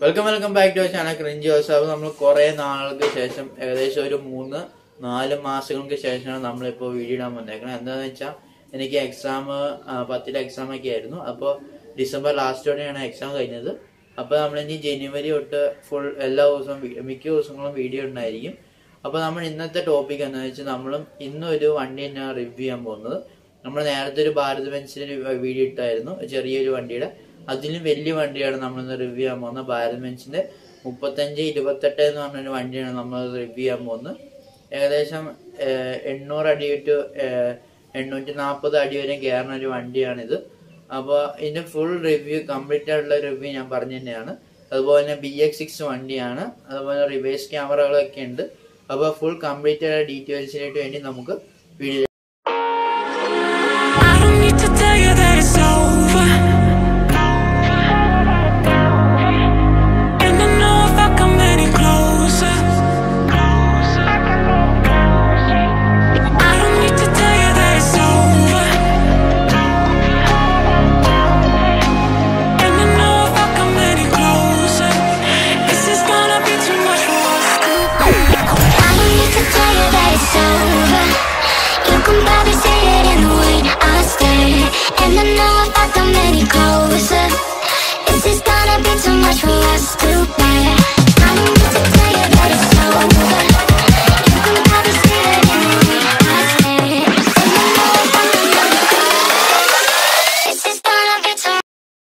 Welcome welcome back to channel cringy Joseph നമ്മൾ കുറെ നാളുകൾക്ക് ശേഷം ഏകദേശം ഒരു മൂന്ന് നാല് മാസങ്ങൾക്ക് ശേഷമാണ് നമ്മളിപ്പോൾ വീഡിയോ ഇടാൻ വന്നേക്കുന്നത് എന്താണെന്ന് വെച്ചാൽ എനിക്ക് എക്സാം പത്തിലെ എക്സാം ഒക്കെ ആയിരുന്നു അപ്പോൾ ഡിസംബർ ലാസ്റ്റോടെയാണ് എക്സാം കഴിഞ്ഞത് അപ്പോൾ നമ്മൾ ഇനി ജനുവരി തൊട്ട് ഫുൾ എല്ലാ ദിവസവും വി- മിക്ക ദിവസങ്ങളും വീഡിയോ ഉണ്ടായിരിക്കും അപ്പോൾ നമ്മൾ ഇന്നത്തെ ടോപ്പിക് എന്താണെന്ന് വെച്ചാൽ നമ്മളും ഇന്നൊരു വണ്ടി തന്നെയാണ് റിവ്യൂ ചെയ്യാൻ പോകുന്നത് നമ്മൾ നേരത്തെ ഒരു ഭാരത് ബെൻസിന്റെ വീഡിയോ ഇട്ടായിരുന്നു ചെറിയൊരു വണ്ടിയുടെ അതിലും വലിയ വണ്ടിയാണ് നമ്മളിന്ന് റിവ്യൂ ചെയ്യാൻ പോകുന്നത് ഭാരത് ബെൻസിന്റെ മുപ്പത്തഞ്ച് ഇരുപത്തെട്ട് എന്ന് പറഞ്ഞൊരു വണ്ടിയാണ് നമ്മൾ റിവ്യൂ ചെയ്യാൻ പോകുന്നത് ഏകദേശം ഏഹ്, എണ്ണൂറ് അടി ടു ഏഹ്, എണ്ണൂറ്റി നാൽപ്പത് അടി വരെ കയറുന്ന ഒരു വണ്ടിയാണിത് അപ്പോൾ ഇതിന്റെ ഫുൾ റിവ്യൂ കംപ്ലീറ്റ് ആയിട്ടുള്ള റിവ്യൂ ഞാൻ പറഞ്ഞു തന്നെയാണ് അതുപോലെ തന്നെ ബി എക്സ് സിക്സ് വണ്ടിയാണ് അതുപോലെ റിവേഴ്സ് ക്യാമറകളൊക്കെ ഉണ്ട് അപ്പോൾ ഫുൾ കംപ്ലീറ്റ് ആയ ഡീറ്റെയിൽസിനായിട്ട് വേണ്ടി നമുക്ക് video I don't need to tell you that it's over. And I know if I come any closer. I don't need to tell you that it's over. And I know if I come any closer, this is gonna be too much for us. I don't need to tell you that it's over. You can probably see it in the way I stare. And I know if I come any closer, this is gonna be too much for us to bear. I don't need to tell you that it's over. You can probably see it in the way I stare. And I know if I come any closer, this is gonna be too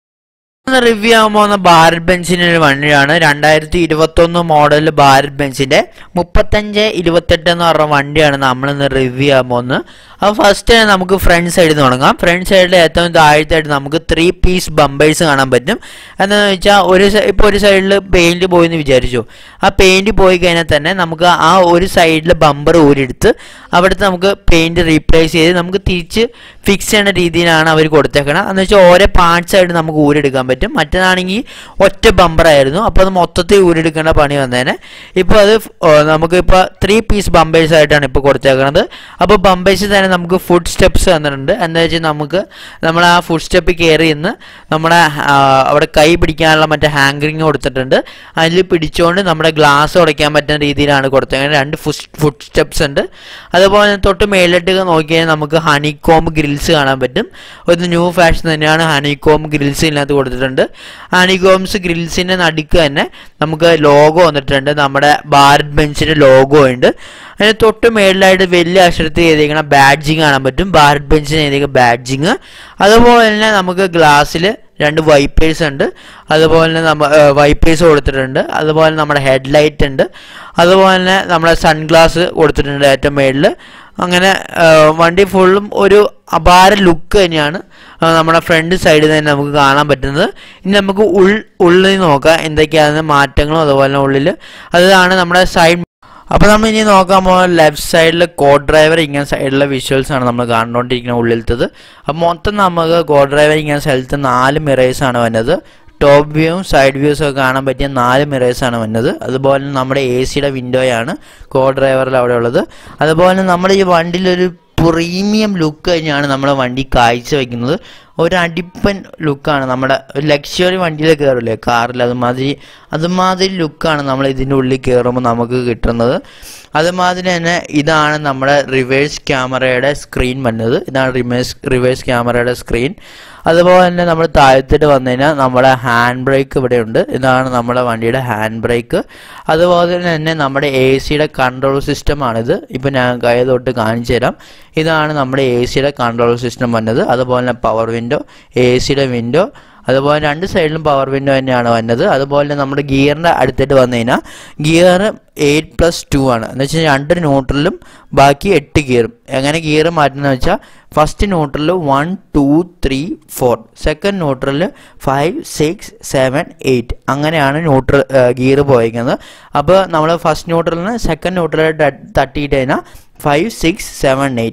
review ചെയ്യാൻ പോകുന്ന ഭാരത് ബെൻസിന്റെ ഒരു വണ്ടിയാണ് രണ്ടായിരത്തി ഇരുപത്തി ഒന്ന് model Bharat ബെൻസിന്റെ മുപ്പത്തഞ്ച് ഇരുപത്തെട്ട് എന്ന് പറഞ്ഞ വണ്ടിയാണ് നമ്മൾ ഇന്ന് റിവ്യൂ ചെയ്യാൻ പോകുന്നത് അപ്പോൾ ഫസ്റ്റ് നമുക്ക് ഫ്രണ്ട് സൈഡിൽ നിന്ന് തുടങ്ങാം ഫ്രണ്ട് സൈഡിൽ ഏറ്റവും താഴത്തായിട്ട് നമുക്ക് ത്രീ പീസ് ബമ്പേഴ്സ് കാണാൻ പറ്റും എന്താണെന്ന് വെച്ചാൽ ഒരു ഇപ്പോൾ ഒരു സൈഡിൽ പെയിന്റ് പോയി എന്ന് വിചാരിച്ചു ആ പെയിന്റ് പോയി കഴിഞ്ഞാൽ തന്നെ നമുക്ക് ആ ഒരു സൈഡിൽ ബമ്പർ ഊരിയെടുത്ത് അവിടുത്തെ നമുക്ക് പെയിന്റ് റീപ്ലേസ് ചെയ്ത് നമുക്ക് തിരിച്ച് ഫിക്സ് ചെയ്യുന്ന രീതിയിലാണ് അവർ കൊടുത്തേക്കണം എന്ന് വെച്ചാൽ ഓരോ പാർട്സ് ആയിട്ട് നമുക്ക് ഊരെടുക്കാൻ പറ്റും മറ്റേതാണെങ്കിൽ ഒറ്റ ബമ്പർ ആയിരുന്നു അപ്പോൾ അത് മൊത്തത്തിൽ ഊരെടുക്കേണ്ട പണി വന്നേനെ ഇപ്പോൾ അത് നമുക്ക് ഇപ്പോൾ ത്രീ പീസ് ബമ്പേഴ്സ് ആയിട്ടാണ് ഇപ്പോൾ കൊടുത്തേക്കുന്നത് അപ്പോൾ ബമ്പേഴ്സിൽ തന്നെ നമുക്ക് ഫുഡ് സ്റ്റെപ്സ് തന്നിട്ടുണ്ട് എന്താ വെച്ചാൽ നമുക്ക് നമ്മൾ ആ ഫുഡ് സ്റ്റെപ്പ് കയറി ഇന്ന് നമ്മുടെ ആ, അവിടെ കൈ പിടിക്കാനുള്ള മറ്റേ ഹാങ്കറിങ് കൊടുത്തിട്ടുണ്ട് അതിൽ പിടിച്ചുകൊണ്ട് നമ്മുടെ ഗ്ലാസ് ഉടയ്ക്കാൻ പറ്റുന്ന രീതിയിലാണ് കൊടുത്തേക്കുന്നത് രണ്ട് ഫുഡ് സ്റ്റെപ്സ് ഉണ്ട് അതുപോലെ തന്നെ തൊട്ട് മേളിലോട്ട് നോക്കിയാൽ നമുക്ക് ഹണി കോംബ് ഗ്രിൽസ് കാണാൻ പറ്റും ഒരു ന്യൂ ഫാഷൻ തന്നെയാണ് ഹണി കോംബ് ഗ്രിൽസ് ഇതിനകത്ത് കൊടുത്തിട്ടുണ്ട് ഹണി കോംസ് ഗ്രിൽസിന്റെ നടുക്ക് തന്നെ നമുക്ക് ലോഗോ വന്നിട്ടുണ്ട് നമ്മുടെ ഭാരത് ബെഞ്ചിന്റെ ലോഗോ ഉണ്ട് അതിന് തൊട്ട് മേളിലായിട്ട് വലിയ അക്ഷരത്തിൽ എഴുതിയിരിക്കുന്ന ബാഡ്ജിങ് കാണാൻ പറ്റും ഭാരത് ബെഞ്ചിന് എഴുതിയിരിക്കുന്ന ബാഡ്ജിങ് അതുപോലെ തന്നെ നമുക്ക് ഗ്ലാസ്സിൽ രണ്ട് വൈപ്പേഴ്സ് ഉണ്ട് അതുപോലെ തന്നെ നമ്മ വൈപ്പേഴ്സ് കൊടുത്തിട്ടുണ്ട് അതുപോലെ നമ്മുടെ ഹെഡ്ലൈറ്റ് ഉണ്ട് അതുപോലെ തന്നെ നമ്മുടെ സൺഗ്ലാസ് കൊടുത്തിട്ടുണ്ട് ഏറ്റവും മേളിൽ അങ്ങനെ ആ, വണ്ടി ഫുള്ളും ഒരു അപാര ലുക്ക് തന്നെയാണ് ആ, നമ്മുടെ ഫ്രണ്ട് സൈഡിൽ തന്നെ നമുക്ക് കാണാൻ പറ്റുന്നത് ഇനി നമുക്ക് ഉൾ ഉള്ളിൽ നോക്കാം എന്തൊക്കെയാണ് മാറ്റങ്ങളും അതുപോലെ തന്നെ ഉള്ളിൽ അതാണ് നമ്മുടെ സൈഡ് അപ്പോൾ നമ്മൾ ഇനി നോക്കാൻ പോകുന്ന ലെഫ്റ്റ് സൈഡിൽ കോ ഡ്രൈവർ ഇങ്ങനെ സൈഡിലെ വിഷ്വൽസ് ആണ് നമ്മൾ കണ്ടുകൊണ്ടിരിക്കുന്ന ഉള്ളിലത്തത് അപ്പോൾ മൊത്തം നമുക്ക് കോ ഡ്രൈവർ ഇങ്ങനെ സ്ഥലത്ത് നാല് മിറേഴ്സ് ആണ് വന്നത് ടോപ്പ് വ്യൂവും സൈഡ് വ്യൂസും ഒക്കെ കാണാൻ പറ്റിയ നാല് മിറേഴ്സ് ആണ് വന്നത് അതുപോലെ തന്നെ നമ്മുടെ എ സിയുടെ വിൻഡോയാണ് കോ ഡ്രൈവറിൽ അവിടെ ഉള്ളത് അതുപോലെ തന്നെ നമ്മുടെ ഈ വണ്ടിയിലൊരു പ്രീമിയം ലുക്ക് തന്നെയാണ് നമ്മുടെ വണ്ടി കാഴ്ചവെക്കുന്നത് ഒരു അടിപ്പൻ ലുക്കാണ് നമ്മുടെ ഒരു ലക്ഷറി വണ്ടിയിൽ കയറില്ലേ കാറിൽ അതുമാതിരി അതുമാതിരി ലുക്കാണ് നമ്മൾ ഇതിൻ്റെ ഉള്ളിൽ കയറുമ്പോൾ നമുക്ക് കിട്ടുന്നത് അതുമാതിരി തന്നെ ഇതാണ് നമ്മുടെ റിവേഴ്സ് ക്യാമറയുടെ സ്ക്രീൻ വന്നത് ഇതാണ് റിവേഴ്സ് റിവേഴ്സ് ക്യാമറയുടെ സ്ക്രീൻ അതുപോലെ തന്നെ നമ്മൾ താഴത്തോട്ട് വന്നു കഴിഞ്ഞാൽ നമ്മുടെ ഹാൻഡ് ബ്രേക്ക് ഇവിടെ ഉണ്ട് ഇതാണ് നമ്മുടെ വണ്ടിയുടെ ഹാൻഡ് ബ്രേക്ക് അതുപോലെ തന്നെ നമ്മുടെ എ സിയുടെ കൺട്രോൾ സിസ്റ്റമാണിത് ഇപ്പം ഞാൻ കൈ തൊട്ട് കാണിച്ചു തരാം ഇതാണ് നമ്മുടെ എ സിയുടെ കൺട്രോൾ സിസ്റ്റം വന്നത് അതുപോലെ തന്നെ പവർ വിൻഡോ എ സിയുടെ വിൻഡോ അതുപോലെ രണ്ട് സൈഡിലും പവർ വിൻഡോ തന്നെയാണ് വന്നത് അതുപോലെ തന്നെ നമ്മുടെ ഗിയറിൻ്റെ അടുത്തിട്ട് വന്നു കഴിഞ്ഞാൽ ഗിയർ എയ്റ്റ് പ്ലസ് ടു ആണ് എന്ന് വെച്ചാൽ രണ്ട് ന്യൂട്രലും ബാക്കി എട്ട് ഗിയറും എങ്ങനെ ഗിയർ മാറ്റുന്നത് വെച്ചാൽ first neutral one two three four second neutral five six seven eight അങ്ങനെയാണ് ന്യൂട്രൽ ഗിയർ പോയിരിക്കുന്നത് അപ്പോൾ നമ്മൾ ഫസ്റ്റ് ന്യൂട്രലിന് സെക്കൻഡ് ന്യൂട്രൽ തട്ടിയിട്ട് കഴിഞ്ഞാൽ ഫൈവ് സിക്സ് സെവൻ എയ്റ്റ്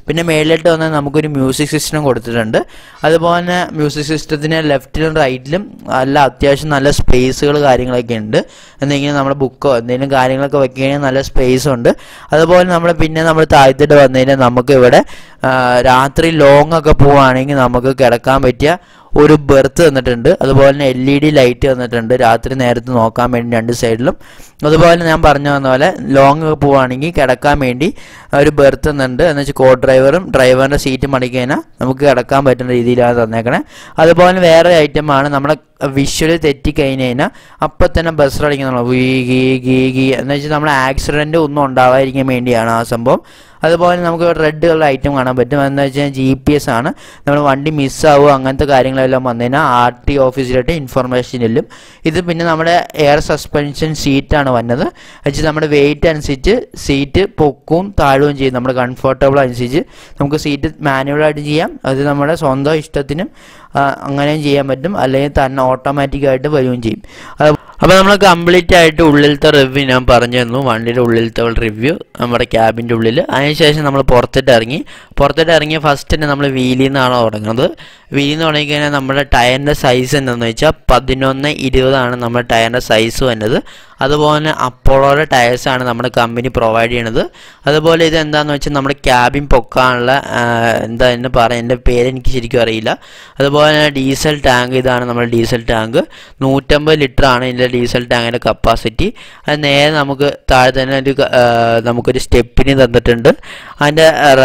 പിന്നെ മേളിലോട്ട് വന്നാൽ നമുക്കൊരു മ്യൂസിക് സിസ്റ്റം കൊടുത്തിട്ടുണ്ട് അതുപോലെ തന്നെ മ്യൂസിക് സിസ്റ്റത്തിന് ലെഫ്റ്റിലും റൈറ്റിലും നല്ല അത്യാവശ്യം നല്ല സ്പേസുകൾ കാര്യങ്ങളൊക്കെ ഉണ്ട് എന്തെങ്കിലും നമ്മുടെ ബുക്കോ എന്തെങ്കിലും കാര്യങ്ങളൊക്കെ വെക്കുകയാണെങ്കിൽ നല്ല സ്പേസ് ഉണ്ട് അതുപോലെ നമ്മൾ പിന്നെ നമ്മൾ താഴ്ത്തിട്ട് വന്നു കഴിഞ്ഞാൽ നമുക്ക് ഇവിടെ ആ, രാത്രി ലോങ് ഒക്കെ പോവുകയാണെങ്കിൽ നമുക്ക് കിടക്കാൻ പറ്റിയ ഒരു ബെർത്ത് തന്നിട്ടുണ്ട് അതുപോലെ തന്നെ എൽ ഇ ഡി ലൈറ്റ് തന്നിട്ടുണ്ട് രാത്രി നേരത്ത് നോക്കാൻ വേണ്ടി രണ്ട് സൈഡിലും അതുപോലെ ഞാൻ പറഞ്ഞു വന്ന പോലെ ലോങ് ഒക്കെ പോവുകയാണെങ്കിൽ കിടക്കാൻ വേണ്ടി ഒരു ബെർത്ത് തന്നിട്ടുണ്ട് എന്ന് വെച്ചാൽ കോ ഡ്രൈവറും ഡ്രൈവറിൻ്റെ സീറ്റ് മടിക്കഴിഞ്ഞാൽ നമുക്ക് കിടക്കാൻ പറ്റുന്ന രീതിയിലാണ് തന്നേക്കണേ അതുപോലെ വേറെ ഐറ്റമാണ് നമ്മുടെ വിഷ്വൽ തെറ്റിക്കഴിഞ്ഞ് കഴിഞ്ഞാൽ അപ്പം തന്നെ ബസ് അടിക്കുന്ന വീ ഗീ ഗീ ഗീ എന്ന് വെച്ചാൽ നമ്മുടെ ആക്സിഡൻറ്റ് ഒന്നും ഉണ്ടാവാതിരിക്കാൻ വേണ്ടിയാണ് ആ സംഭവം അതുപോലെ നമുക്ക് റെഡ് കളർ ഐറ്റം കാണാൻ പറ്റും എന്ന് വെച്ചാൽ ജി പി എസ് ആണ് നമ്മൾ വണ്ടി മിസ്സാവുക അങ്ങനത്തെ കാര്യങ്ങളെല്ലാം വന്നു കഴിഞ്ഞാൽ ആർ ടി ഓഫീസിലോട്ട് ഇൻഫർമേഷൻ ചെല്ലും ഇത് പിന്നെ നമ്മുടെ എയർ സസ്പെൻഷൻ സീറ്റാണ് വന്നത് വെച്ചാൽ നമ്മുടെ വെയിറ്റ് അനുസരിച്ച് സീറ്റ് പൊക്കവും താഴുകയും ചെയ്യും നമ്മുടെ കംഫർട്ടബിൾ അനുസരിച്ച് നമുക്ക് സീറ്റ് മാനുവലായിട്ട് ചെയ്യാം അത് നമ്മുടെ സ്വന്തം ഇഷ്ടത്തിനും ആ, അങ്ങനെയും ചെയ്യാൻ പറ്റും അല്ലെങ്കിൽ തന്നെ ഓട്ടോമാറ്റിക്കായിട്ട് വരികയും ചെയ്യും അത് അപ്പോൾ നമ്മൾ കംപ്ലീറ്റ് ആയിട്ട് ഉള്ളിലത്തെ റിവ്യൂ ഞാൻ പറഞ്ഞു തന്നു വണ്ടിയുടെ ഉള്ളിലത്തെ റിവ്യൂ നമ്മുടെ ക്യാബിൻ്റെ ഉള്ളിൽ അതിനുശേഷം നമ്മൾ പുറത്തിട്ട് ഇറങ്ങി പുറത്തിട്ട് ഇറങ്ങിയ ഫസ്റ്റ് തന്നെ നമ്മൾ വീലിൽ നിന്നാണ് തുടങ്ങുന്നത് വീലിൽ നിന്ന് തുടങ്ങിക്കഴിഞ്ഞാൽ നമ്മുടെ ടയറിൻ്റെ സൈസ് എന്താണെന്ന് വെച്ചാൽ പതിനൊന്ന് ഇരുപതാണ് നമ്മുടെ ടയറിൻ്റെ സൈസ് വന്നത് അതുപോലെ തന്നെ അപ്പോളോയുടെ ടയേഴ്സാണ് നമ്മുടെ കമ്പനി പ്രൊവൈഡ് ചെയ്യണത് അതുപോലെ ഇത് എന്താണെന്ന് വെച്ചാൽ നമ്മുടെ ക്യാബിൻ പൊക്കാനുള്ള ആ, എന്താ എന്ന് പറയാൻ എൻ്റെ പേര് എനിക്ക് ശരിക്കും അറിയില്ല അതുപോലെ തന്നെ ഡീസൽ ടാങ്ക് ഇതാണ് നമ്മുടെ ഡീസൽ ടാങ്ക് നൂറ്റമ്പത് ലിറ്റർ ആണ് ഇതിൻ്റെ ഡീസൽ ടാങ്കിൻ്റെ കപ്പാസിറ്റി അത് നേരെ നമുക്ക് താഴെ തന്നെ ഒരു ക- ആ, നമുക്കൊരു സ്റ്റെപ്പിന് തന്നിട്ടുണ്ട് അതിൻ്റെ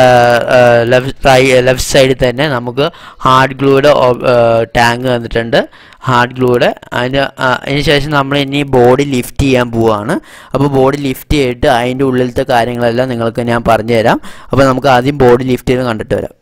ലെഫ്റ്റ് ലെഫ്റ്റ് സൈഡിൽ തന്നെ നമുക്ക് ഹാർഡ് ഗ്ലൂയുടെ ടാങ്ക് തന്നിട്ടുണ്ട് ഹാർഡ് ഗ്ലൂയുടെ അതിന് ആ, അതിന് ശേഷം നമ്മൾ ഇനി ബോഡി ലിഫ്റ്റ് ചെയ്യാൻ പോവുകയാണ് അപ്പോൾ ബോഡി ലിഫ്റ്റ് ചെയ്തിട്ട് അതിൻ്റെ ഉള്ളിലത്തെ കാര്യങ്ങളെല്ലാം നിങ്ങൾക്ക് ഞാൻ പറഞ്ഞു തരാം അപ്പോൾ നമുക്ക് ആദ്യം ബോഡി ലിഫ്റ്റ് ചെയ്ത് കണ്ടിട്ട് വരാം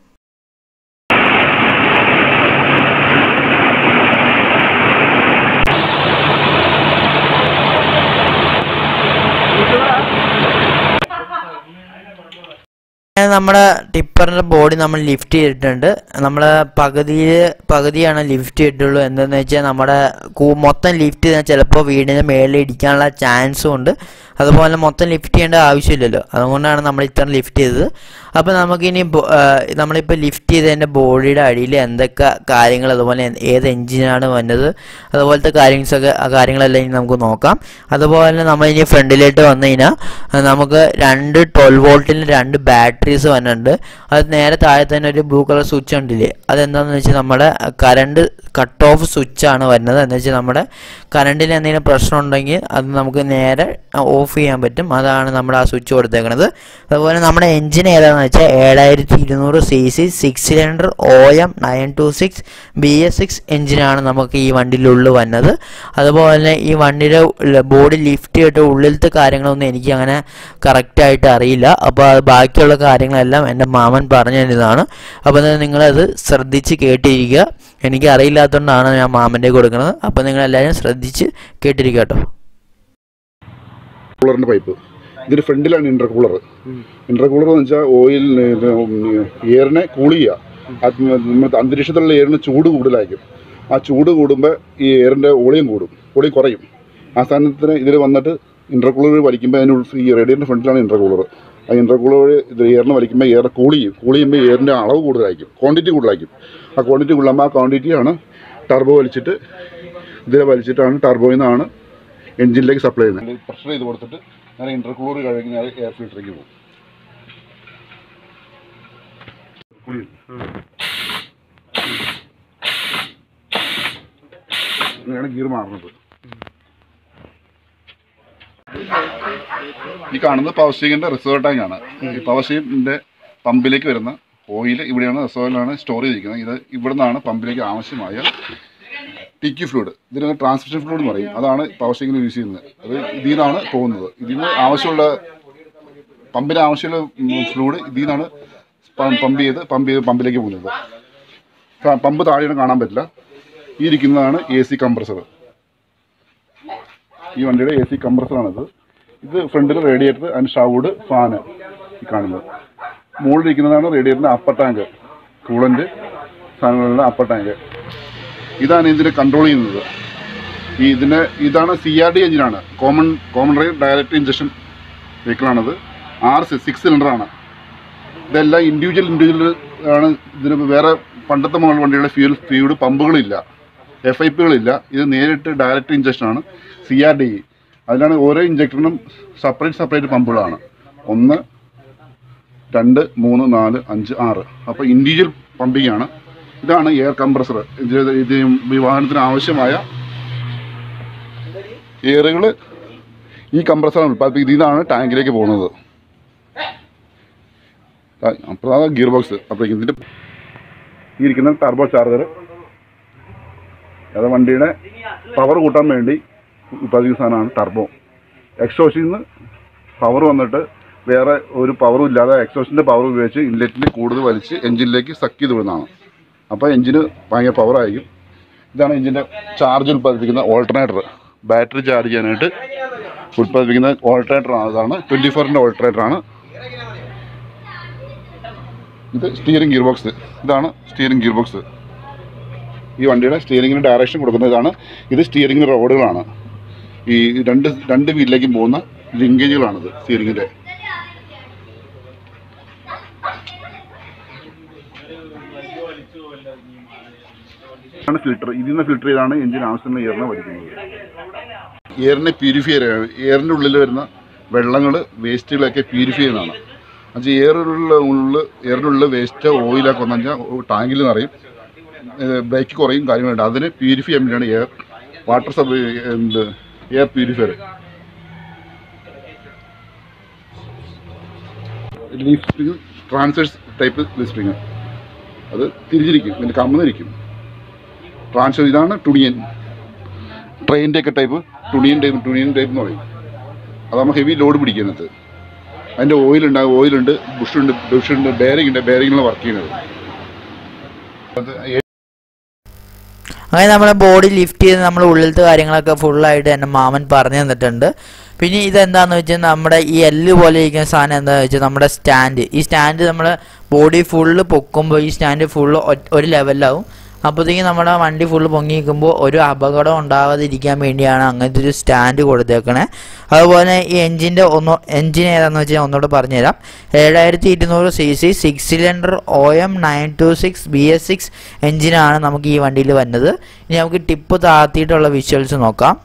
അങ്ങനെ നമ്മുടെ ടിപ്പറിൻ്റെ ബോഡി നമ്മൾ ലിഫ്റ്റ് ചെയ്തിട്ടുണ്ട് നമ്മൾ പകുതിയിൽ പകുതിയാണ് ലിഫ്റ്റ് ചെയ്തിട്ടുള്ളൂ എന്തെന്ന് വെച്ചാൽ നമ്മുടെ കൂ- മൊത്തം ലിഫ്റ്റ് ചെയ്താൽ ചിലപ്പോൾ വീടിൻ്റെ മേളിൽ ഇടിക്കാനുള്ള ചാൻസും ഉണ്ട് അതുപോലെ മൊത്തം ലിഫ്റ്റ് ചെയ്യേണ്ട ആവശ്യമില്ലല്ലോ അതുകൊണ്ടാണ് നമ്മൾ ഇത്ര ലിഫ്റ്റ് ചെയ്തത് അപ്പോൾ നമുക്കിനി ബോ- ആ, നമ്മളിപ്പോൾ ലിഫ്റ്റ് ചെയ്തതിൻ്റെ ബോഡിയുടെ അടിയിൽ എന്തൊക്കെ കാര്യങ്ങൾ അതുപോലെ എന്ത് ഏത് എഞ്ചിനാണ് വന്നത് അതുപോലത്തെ കാര്യങ്ങളൊക്കെ ആ കാര്യങ്ങളെല്ലാം ഇനി നമുക്ക് നോക്കാം അതുപോലെ തന്നെ നമ്മൾ ഇനി ഫ്രണ്ടിലോട്ട് വന്നു കഴിഞ്ഞാൽ ആ, നമുക്ക് രണ്ട് ട്വൽവ് വോൾട്ടിന് രണ്ട് ബാറ്ററീസ് വന്നിട്ടുണ്ട് അത് നേരെ താഴെ തന്നെ ഒരു ബ്ലൂ കളർ സ്വിച്ച് ഉണ്ടില്ലേ അതെന്താണെന്ന് വെച്ചാൽ നമ്മുടെ കറണ്ട് കട്ട് ഓഫ് സ്വിച്ചാണ് വരുന്നത് എന്ന് വെച്ചാൽ നമ്മുടെ കറണ്ടിൽ എന്തെങ്കിലും പ്രശ്നം ഉണ്ടെങ്കിൽ അത് നമുക്ക് നേരെ ഓഫ് ചെയ്യാൻ പറ്റും അതാണ് നമ്മുടെ ആ സ്വിച്ച് കൊടുത്തേക്കുന്നത് അതുപോലെ നമ്മുടെ എഞ്ചിൻ ഏതാണെന്ന് വെച്ചാൽ ഏഴായിരത്തി ഇരുന്നൂറ് C C six cylinder O M nine two six B S six എഞ്ചിനാണ് നമുക്ക് ഈ വണ്ടിയിലുള്ളിൽ വന്നത് അതുപോലെ തന്നെ ഈ വണ്ടിയുടെ ബോഡി ലിഫ്റ്റ് ചെയ്തിട്ട് ഉള്ളിലത്തെ കാര്യങ്ങളൊന്നും എനിക്ക് അങ്ങനെ കറക്റ്റായിട്ട് അറിയില്ല അപ്പോൾ അത് ബാക്കിയുള്ള കാര്യങ്ങളെല്ലാം എൻ്റെ മാമൻ പറഞ്ഞു തരുന്നതാണ് അപ്പോൾ അത് നിങ്ങളത് ശ്രദ്ധിച്ച് കേട്ടിരിക്കുക എനിക്ക് അറിയില്ലാത്തതുകൊണ്ടാണ് ഞാൻ മാമൻ്റെ കൊടുക്കുന്നത് അപ്പോൾ നിങ്ങളെല്ലാവരും ശ്രദ്ധിച്ച് കേട്ടിരിക്കുക കേട്ടോ കൂളറിന്റെ പൈപ്പ് ഇതിന് ഫ്രണ്ടിലാണ് ഇന്റർകൂളർ ഇന്റർകൂളർ എന്ന് വെച്ചാൽ ഓയിൽ എയറിനെ കൂൾ ചെയ്യുക അത് നമ്മുടെ അന്തരീക്ഷത്തിലുള്ള എയറിന് ചൂട് കൂടുതലായിരിക്കും ആ ചൂട് കൂടുമ്പോൾ ഈ എയറിന്റെ ഓളിയും കൂടും ഓളി കുറയും ആ സ്ഥാനത്തിന് ഇതിൽ വന്നിട്ട് ഇന്റർകൂളർ വലിക്കുമ്പോൾ അതിന് ഉൾ- ഈ റേഡിയറിന്റെ ഫ്രണ്ടിലാണ് ഇന്റർകൂളർ ആ ഇന്റർകൂളർ വഴി ഇത് എയറിനെ വലിക്കുമ്പോൾ എയർ കൂൾ ചെയ്യും കൂൾ ചെയ്യുമ്പോൾ എയറിന്റെ അളവ് കൂടുതലായിരിക്കും ക്വാണ്ടിറ്റി കൂടുതലായിരിക്കും ആ ക്വാണ്ടിറ്റി കൂടുതലാകുമ്പോൾ ആ ക്വാണ്ടിറ്റിയാണ് ടർബോ വലിച്ചിട്ട് ഇതിൽ വലിച്ചിട്ടാണ് ടർബോയിൽ നിന്നാണ് എഞ്ചിനിലേക്ക് സപ്ലൈ ചെയ്യുന്നത് പ്രഷർ ചെയ്ത് കൊടുത്തിട്ട് നേരെ ഇന്റർകൂളർ കഴിഞ്ഞ് നേരെ എയർ ഫിൽറ്ററിലേക്ക് പോകും അങ്ങനെയാണ് ഗിയർ മാറുന്നത് ഈ കാണുന്നത് പവർ സ്റ്റീങ്ങിന്റെ റിസർവ് ടാങ്ക് ആണ് ഈ പവർ സ്റ്റീങ്ങിന്റെ പമ്പിലേക്ക് വരുന്ന ഓയിൽ ഇവിടെയാണ് റിസർവിലാണ് സ്റ്റോർ ചെയ്തിരിക്കുന്നത് ഇത് ഇവിടെ നിന്നാണ് പമ്പിലേക്ക് ആവശ്യമായ ടിക്കി ഫ്ലൂയിഡ് ഇതിന് ട്രാൻസ്മിഷൻ ഫ്ലൂയിഡ് എന്ന് പറയും അതാണ് പവർ സ്റ്റേക്കിന് യൂസ് ചെയ്യുന്നത് അത് ഇതിൽ നിന്നാണ് പോകുന്നത് ഇതിന് ആവശ്യമുള്ള പമ്പിന് ആവശ്യമുള്ള ഫ്ലൂയിഡ് ഇതിൽ നിന്നാണ് പ- പമ്പ് ചെയ്ത് പമ്പ് ചെയ്ത് പമ്പിലേക്ക് പോകുന്നത് പ- പമ്പ് താഴെയാണ് കാണാൻ പറ്റില്ല ഈ ഇരിക്കുന്നതാണ് എ സി കംപ്രസർ ഈ വണ്ടിയുടെ എ സി കംപ്രസറാണിത് ഇത് ഫ്രണ്ടിൽ റേഡിയേറ്റർ അതിന് ഷൗഡ് ഫാന് ഈ കാണുന്നത് മുകളിലിരിക്കുന്നതാണ് റേഡിയേറ്ററിൻ്റെ അപ്പർ ടാങ്ക് കൂളൻ്റ് സാധനങ്ങളുടെ അപ്പർ ടാങ്ക് ഇതാണ് ഇതിനെ കൺട്രോൾ ചെയ്യുന്നത് ഈ ഇതിന് ഇതാണ് സി ആർ ഡി എഞ്ചിനാണ് common common rail direct injection വെഹിക്കിളാണത് ആറ് സിക്സ് സിലിണ്ടറാണ് ഇതെല്ലാം ഇൻഡിവിജ്വൽ ഇൻഡിവിജ്വൽ ആണ് ഇതിന് വേറെ പണ്ടത്തെ മോഡൽ വണ്ടിയുടെ ഫ്യൂൽ ഫ്യൂഡ് പമ്പുകളില്ല എഫ് ഐ പികളില്ല ഇത് നേരിട്ട് ഡയറക്റ്റ് ഇഞ്ചക്ഷനാണ് സി ആർ ഡി അതിലാണ് ഓരോ ഇഞ്ചക്ടറിനും സെപ്പറേറ്റ് സെപ്പറേറ്റ് പമ്പുകളാണ് ഒന്ന് രണ്ട് മൂന്ന് നാല് അഞ്ച് ആറ് അപ്പോൾ ഇൻഡിവിജ്വൽ പമ്പിംഗ് ആണ് ഇതാണ് എയർ കംപ്രസർ ഇത് ഇത് ഈ വാഹനത്തിന് ആവശ്യമായ എയറുകൾ ഈ കംപ്രസറാണ് ഉൽപ്പാദിപ്പിക്കുന്നത് ഇതാണ് ടാങ്കിലേക്ക് പോകുന്നത് അപ്പോൾ അതാണ് ഗിയർ ബോക്സ് അപ്പോൾ ഇതിൻ്റെ ഈ ഇരിക്കുന്ന ടർബോ ചാർജർ അത് വണ്ടിയുടെ പവർ കൂട്ടാൻ വേണ്ടി ഉൽപ്പാദിപ്പിക്കുന്ന സാധനമാണ് ടർബോ എക്സോസിൽ നിന്ന് പവർ വന്നിട്ട് വേറെ ഒരു പവറും ഇല്ലാതെ എക്സോസിൻ്റെ പവർ ഉപയോഗിച്ച് ഇൻലെറ്റിൽ കൂടുതൽ വലിച്ച് എഞ്ചിനിലേക്ക് സക്ക് ചെയ്ത് വിടുന്നതാണ് അപ്പോൾ എഞ്ചിന് ഭയങ്കര പവർ ആയിരിക്കും ഇതാണ് എഞ്ചിൻ്റെ ചാർജ് ഉൽപ്പാദിപ്പിക്കുന്ന ഓൾട്ടർനേറ്റർ ബാറ്ററി ചാർജ് ചെയ്യാനായിട്ട് ഉൽപ്പാദിപ്പിക്കുന്ന ഓൾട്ടർനേറ്റർ ആണ് അതാണ് ട്വൻറ്റി ഫോറിൻ്റെ ഓൾട്ടർനേറ്റർ ആണ് ഇത് സ്റ്റിയറിംഗ് ഗിയർ ബോക്സ് ഇതാണ് സ്റ്റിയറിംഗ് ഗിയർ ബോക്സ് ഈ വണ്ടിയുടെ സ്റ്റിയറിംഗിന് ഡയറക്ഷൻ കൊടുക്കുന്ന ഇതാണ് ഇത് സ്റ്റിയറിംഗിന് റോഡുകളാണ് ഈ രണ്ട് രണ്ട് വീലിലേക്കും പോകുന്ന ലിങ്കേജുകളാണിത് സ്റ്റിയറിംഗിൻ്റെ ആണ് ഫിൽറ്റർ ഇതിൽ നിന്ന് ഫിൽറ്റർ ചെയ്താണ് എഞ്ചിൻ ആവശ്യമുള്ള എയറിനെ വലിക്കുന്നത് എയറിനെ പ്യൂരിഫൈ എയറിൻ്റെ ഉള്ളിൽ വരുന്ന വെള്ളങ്ങൾ വേസ്റ്റുകളൊക്കെ പ്യൂരിഫൈ ചെയ്യുന്നതാണ് എന്നുവെച്ചാൽ എയറിലുള്ള ഉള്ളിൽ എയറിൻ്റെ ഉള്ളിൽ വേസ്റ്റ് ഓയിലൊക്കെ വന്നു കഴിഞ്ഞാൽ ടാങ്കിൽ നിറയും ബ്രേക്ക് കുറയും കാര്യങ്ങളുണ്ട് അതിനെ പ്യൂരിഫൈ ചെയ്യാൻ വേണ്ടിയാണ് എയർ വാട്ടർ സബ് എന്ത് air purifier leaf spring transverse type leaf spring അത് തിരിഞ്ഞിരിക്കും ഇതിൻ്റെ കമ്മന്നിരിക്കും ട്രാൻസ്ഫർ ഇതാണ് ടുണിയൻ ട്രെയിനിൻ്റെ ഒക്കെ type trunnion type trunnion type എന്ന് പറയും അതാകുമ്പോൾ ഹെവി ലോഡ് പിടിക്കുന്നത് അതിൻ്റെ ഓയിലുണ്ട് ആ ഓയിലുണ്ട് ബുഷുണ്ട് ബുഷുണ്ട് ബെയറിംഗ് ഉണ്ട് ബെയറിംഗിലാണ് വർക്ക് ചെയ്യുന്നത് അത് അങ്ങനെ നമ്മുടെ ബോഡി ലിഫ്റ്റ് ചെയ്ത് നമ്മൾ ഉള്ളിലത്തെ കാര്യങ്ങളൊക്കെ ഫുള്ളായിട്ട് എൻ്റെ മാമൻ പറഞ്ഞു തന്നിട്ടുണ്ട് പിന്നെ ഇതെന്താണെന്ന് വെച്ചാൽ നമ്മുടെ ഈ എല്ല് പോലെ ഇരിക്കുന്ന സാധനം എന്താണെന്ന് വെച്ചാൽ നമ്മുടെ സ്റ്റാൻഡ് ഈ സ്റ്റാൻഡ് നമ്മൾ ബോഡി ഫുള്ള് പൊക്കുമ്പോൾ ഈ സ്റ്റാൻഡ് ഫുള്ള് ഒരു ലെവലിലാവും അപ്പോഴത്തേക്കും നമ്മുടെ വണ്ടി ഫുള്ള് പൊങ്ങി നിൽക്കുമ്പോൾ ഒരു അപകടം ഉണ്ടാവാതിരിക്കാൻ വേണ്ടിയാണ് അങ്ങനത്തെ ഒരു സ്റ്റാൻഡ് കൊടുത്തേക്കണേ അതുപോലെ ഈ എഞ്ചിൻ്റെ ഒന്ന് എഞ്ചിൻ ഏതാണെന്ന് വെച്ചാൽ ഒന്നുകൂടെ പറഞ്ഞുതരാം ഏഴായിരത്തി ഇരുന്നൂറ് C C six cylinder O M nine two six B S six എഞ്ചിനാണ് നമുക്ക് ഈ വണ്ടിയിൽ വരുന്നത് ഇനി നമുക്ക് ടിപ്പ് താഴ്ത്തിയിട്ടുള്ള വിഷ്വൽസ് നോക്കാം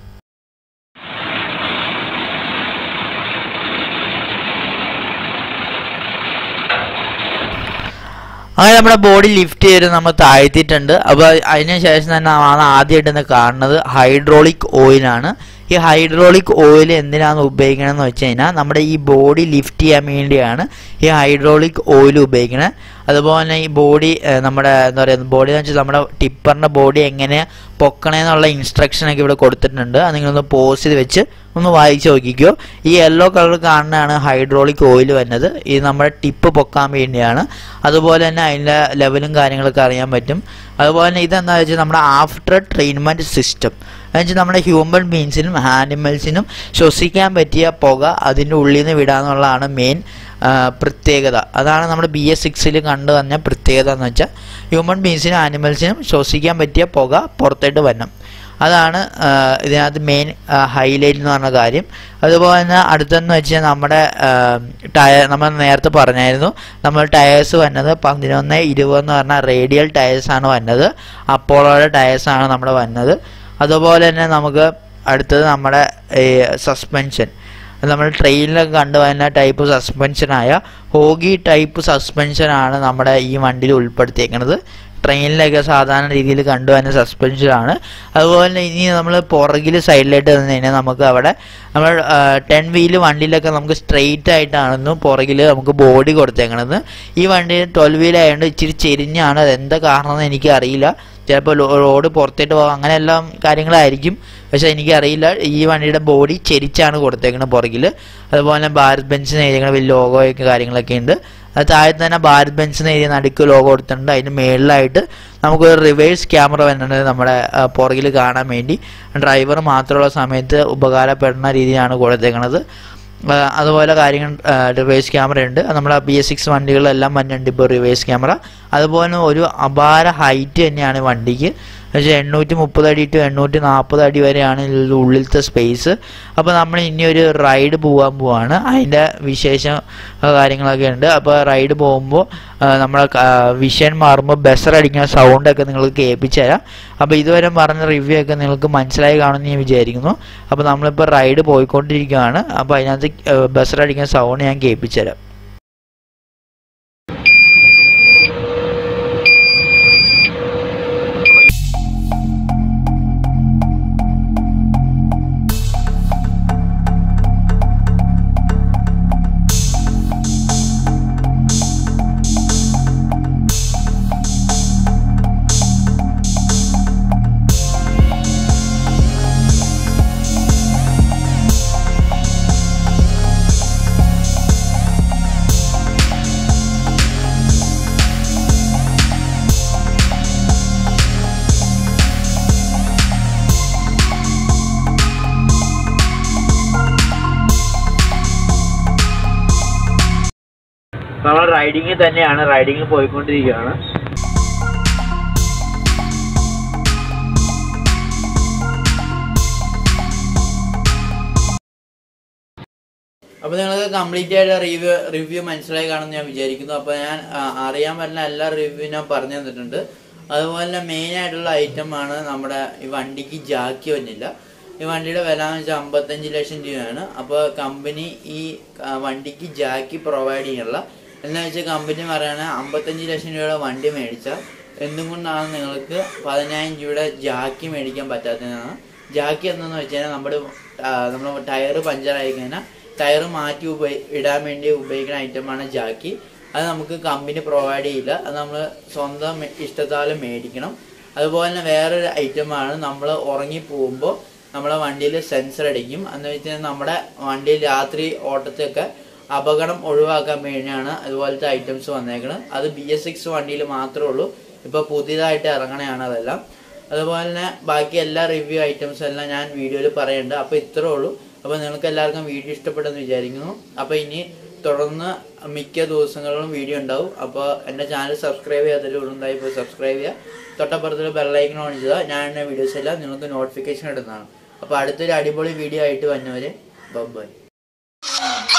അങ്ങനെ നമ്മുടെ ബോഡി ലിഫ്റ്റ് ചെയ്ത് നമ്മൾ താഴ്ത്തിയിട്ടുണ്ട് അപ്പോൾ അതിന് ശേഷം തന്നെ ആണ് ആദ്യമായിട്ട് ഇന്ന് കാണുന്നത് ഹൈഡ്രോളിക് ഓയിലാണ് ഈ ഹൈഡ്രോളിക് ഓയിൽ എന്തിനാണ് ഉപയോഗിക്കണമെന്ന് വെച്ച് കഴിഞ്ഞാൽ നമ്മുടെ ഈ ബോഡി ലിഫ്റ്റ് ചെയ്യാൻ വേണ്ടിയാണ് ഈ ഹൈഡ്രോളിക് ഓയിൽ ഉപയോഗിക്കുന്നത് അതുപോലെ തന്നെ ഈ ബോഡി നമ്മുടെ എന്താ പറയുക ബോഡി എന്ന് വെച്ചാൽ നമ്മുടെ ടിപ്പറിൻ്റെ ബോഡി എങ്ങനെ പൊക്കണേന്നുള്ള ഇൻസ്ട്രക്ഷനൊക്കെ ഇവിടെ കൊടുത്തിട്ടുണ്ട് അത് നിങ്ങളൊന്ന് പോസ് ചെയ്ത് വെച്ച് ഒന്ന് വായിച്ച് നോക്കിക്കോ ഈ യെല്ലോ കളർ കാണുന്നതാണ് ഹൈഡ്രോളിക് ഓയിൽ വരുന്നത് ഇത് നമ്മുടെ ടിപ്പ് പൊക്കാൻ വേണ്ടിയാണ് അതുപോലെ തന്നെ അതിൻ്റെ ലെവലും കാര്യങ്ങളൊക്കെ അറിയാൻ പറ്റും അതുപോലെ തന്നെ ഇതെന്താ വെച്ചാൽ നമ്മുടെ ആഫ്റ്റർ ട്രീറ്റ്മെൻറ്റ് സിസ്റ്റം എന്നുവെച്ചാൽ നമ്മുടെ ഹ്യൂമൻ ബീങ്സിനും ആനിമൽസിനും ശ്വസിക്കാൻ പറ്റിയ പുക അതിൻ്റെ ഉള്ളിൽ നിന്ന് വിടാന്നുള്ളതാണ് മെയിൻ പ്രത്യേകത അതാണ് നമ്മുടെ ബി എസ് സിക്സിൽ കണ്ടു വന്ന പ്രത്യേകത എന്ന് വെച്ചാൽ ഹ്യൂമൻ ബീങ്സിനും ആനിമൽസിനും ശ്വസിക്കാൻ പറ്റിയ പുക പുറത്തോട്ട് വരണം അതാണ് ആ, ഇതിനകത്ത് മെയിൻ ഹൈലൈറ്റ് എന്ന് പറഞ്ഞ കാര്യം അതുപോലെ തന്നെ അടുത്തെന്ന് വെച്ചാൽ നമ്മുടെ ടയർ നമ്മൾ നേരത്തെ പറഞ്ഞായിരുന്നു നമ്മൾ ടയേഴ്സ് വന്നത് പതിനൊന്ന് ഇരുപത് എന്ന് പറഞ്ഞാൽ റേഡിയൽ ടയേഴ്സാണ് വന്നത് അപ്പോളോയുടെ ടയേഴ്സാണ് നമ്മുടെ വന്നത് അതുപോലെ തന്നെ നമുക്ക് അടുത്തത് നമ്മുടെ സസ്പെൻഷൻ നമ്മൾ ട്രെയിനിലൊക്കെ കണ്ടുവരുന്ന ടൈപ്പ് സസ്പെൻഷനായ ഹോഗി ടൈപ്പ് സസ്പെൻഷനാണ് നമ്മുടെ ഈ വണ്ടിയിൽ ഉൾപ്പെടുത്തിയേക്കുന്നത് ട്രെയിനിലൊക്കെ സാധാരണ രീതിയിൽ കണ്ടുവരുന്ന സസ്പെൻഷനാണ് അതുപോലെ തന്നെ ഇനി നമ്മൾ പുറകിൽ സൈഡിലായിട്ട് വന്നു കഴിഞ്ഞാൽ നമുക്ക് അവിടെ നമ്മൾ ടെൻ വീല് വണ്ടിയിലൊക്കെ നമുക്ക് സ്ട്രെയിറ്റ് ആയിട്ടാണെന്നും പുറകിൽ നമുക്ക് ബോഡി കൊടുത്തേക്കണത് ഈ വണ്ടി ട്വൽവ് വീൽ ആയതുകൊണ്ട് ഇച്ചിരി ചെരിഞ്ഞാണ് അത് എന്താ കാരണം എന്ന് എനിക്ക് അറിയില്ല ചിലപ്പോൾ റോഡ് പുറത്തേട്ട് പോകാം അങ്ങനെയെല്ലാം കാര്യങ്ങളായിരിക്കും പക്ഷെ എനിക്കറിയില്ല ഈ വണ്ടിയുടെ ബോഡി ചെരിച്ചാണ് കൊടുത്തേക്കുന്നത് പുറകിൽ അതുപോലെ തന്നെ ഭാരത് ബെൻസിന് എഴുതിയ വലിയ ലോഗോയൊക്കെ കാര്യങ്ങളൊക്കെ ഉണ്ട് അത് താഴെ തന്നെ ഭാരത് ബെൻസിന് എഴുതിയ നടുക്ക് ലോഗോ കൊടുത്തിട്ടുണ്ട് അതിന് മേളിലായിട്ട് നമുക്കൊരു റിവേഴ്സ് ക്യാമറ വരുന്നുണ്ട് നമ്മുടെ പുറകിൽ കാണാൻ വേണ്ടി ഡ്രൈവർ മാത്രമുള്ള സമയത്ത് ഉപകാരപ്പെടുന്ന രീതിയിലാണ് കൊടുത്തേക്കുന്നത് ആ, അതുപോലെ കാര്യങ്ങൾ റിവേഴ്സ് ക്യാമറ ഉണ്ട് അത് നമ്മുടെ ബി എസ് സിക്സ് വണ്ടികളിലെല്ലാം വന്നിട്ടുണ്ട് ഇപ്പോൾ റിവേഴ്സ് ക്യാമറ അതുപോലെ ഒരു അപാര ഹൈറ്റ് തന്നെയാണ് വണ്ടിക്ക് പക്ഷേ എണ്ണൂറ്റി മുപ്പത് അടി ടു എണ്ണൂറ്റി നാൽപ്പത് അടി വരെയാണ് ഇതിൽ ഉള്ളിലത്തെ സ്പേസ് അപ്പോൾ നമ്മൾ ഇനി ഒരു റൈഡ് പോകാൻ പോവാണ് അതിൻ്റെ വിശേഷം ആ, കാര്യങ്ങളൊക്കെ ഉണ്ട് അപ്പോൾ റൈഡ് പോകുമ്പോൾ നമ്മളെ വിഷൻ മാറുമ്പോൾ ബസർ അടിക്കുന്ന സൗണ്ടൊക്കെ നിങ്ങൾക്ക് കേൾപ്പിച്ചു തരാം അപ്പോൾ ഇതുവരെ പറഞ്ഞ റിവ്യൂ ഒക്കെ നിങ്ങൾക്ക് മനസ്സിലായി കാണുമെന്ന് ഞാൻ വിചാരിക്കുന്നു അപ്പോൾ നമ്മളിപ്പോൾ റൈഡ് പോയിക്കൊണ്ടിരിക്കുകയാണ് അപ്പോൾ അതിനകത്ത് ബസർ അടിക്കുന്ന സൗണ്ട് ഞാൻ കേൾപ്പിച്ചു തരാം നമ്മൾ റൈഡിങ്ങിൽ തന്നെയാണ് റൈഡിങ്ങിൽ പോയിക്കൊണ്ടിരിക്കുകയാണ് അപ്പോൾ നിങ്ങൾക്ക് കംപ്ലീറ്റ് ആയിട്ട് റിവ്യൂ റിവ്യൂ മനസ്സിലായി കാണുമെന്ന് ഞാൻ വിചാരിക്കുന്നു അപ്പോൾ ഞാൻ ആ, അറിയാൻ പറ്റുന്ന എല്ലാ റിവ്യൂ ഞാൻ പറഞ്ഞു തന്നിട്ടുണ്ട് അതുപോലെ തന്നെ മെയിൻ ആയിട്ടുള്ള ഐറ്റം ആണ് നമ്മുടെ ഈ വണ്ടിക്ക് ജാക്കി വന്നില്ല ഈ വണ്ടിയുടെ വില എന്ന് വെച്ചാൽ അമ്പത്തഞ്ച് ലക്ഷം രൂപയാണ് അപ്പോൾ കമ്പനി ഈ ആ, വണ്ടിക്ക് ജാക്കി പ്രൊവൈഡ് ചെയ്യാനുള്ള എന്ന് വെച്ചാൽ കമ്പനി പറയുകയാണെങ്കിൽ അമ്പത്തഞ്ച് ലക്ഷം രൂപയുടെ വണ്ടി മേടിച്ചാൽ എന്തുകൊണ്ടാണ് നിങ്ങൾക്ക് പതിനായിരം രൂപയുടെ ജാക്കി മേടിക്കാൻ പറ്റാത്തതാണ് ജാക്കി എന്തെന്ന് വെച്ച് കഴിഞ്ഞാൽ നമ്മുടെ നമ്മൾ ടയർ പഞ്ചറായി കഴിഞ്ഞാൽ ടയർ മാറ്റി ഉപയോഗി ഇടാൻ വേണ്ടി ഉപയോഗിക്കുന്ന ഐറ്റമാണ് ജാക്കി അത് നമുക്ക് കമ്പനി പ്രൊവൈഡ് ചെയ്യില്ല അത് നമ്മൾ സ്വന്തം മെ- ഇഷ്ടത്താൽ മേടിക്കണം അതുപോലെ തന്നെ വേറൊരു ഐറ്റമാണ് നമ്മൾ ഉറങ്ങി പോകുമ്പോൾ നമ്മളെ വണ്ടിയിൽ സെൻസർ അടിക്കും എന്ന് വെച്ചാൽ നമ്മുടെ വണ്ടിയിൽ രാത്രി ഓട്ടത്തൊക്കെ അപകടം ഒഴിവാക്കാൻ വേണ്ടിയാണ് അതുപോലത്തെ ഐറ്റംസ് വന്നേക്കുന്നത് അത് ബി എസ് സിക്സ് വണ്ടിയിൽ മാത്രമേ ഉള്ളൂ ഇപ്പോൾ പുതിയതായിട്ട് ഇറങ്ങണയാണ് അതെല്ലാം അതുപോലെ തന്നെ ബാക്കി എല്ലാ റിവ്യൂ ഐറ്റംസും എല്ലാം ഞാൻ വീഡിയോയിൽ പറയുന്നുണ്ട് അപ്പോൾ ഇത്രേ ഉള്ളൂ അപ്പോൾ നിങ്ങൾക്ക് എല്ലാവർക്കും വീഡിയോ ഇഷ്ടപ്പെട്ടെന്ന് വിചാരിക്കുന്നു അപ്പോൾ ഇനി തുടർന്ന് മിക്ക ദിവസങ്ങളിലും വീഡിയോ ഉണ്ടാവും അപ്പോൾ എൻ്റെ ചാനൽ സബ്സ്ക്രൈബ് ചെയ്യാത്തതിൽ ഉണ്ടായി ഇപ്പോൾ സബ്സ്ക്രൈബ് ചെയ്യുക തൊട്ടപ്പുറത്തിൽ ബെല്ലൈക്കൺ ഓൺ ചെയ്യുക ഞാൻ എൻ്റെ വീഡിയോസ് എല്ലാം നിങ്ങൾക്ക് നോട്ടിഫിക്കേഷൻ ഇടുന്നതാണ് അപ്പോൾ അടുത്തൊരു അടിപൊളി വീഡിയോ ആയിട്ട് വന്നവരെ ബൈ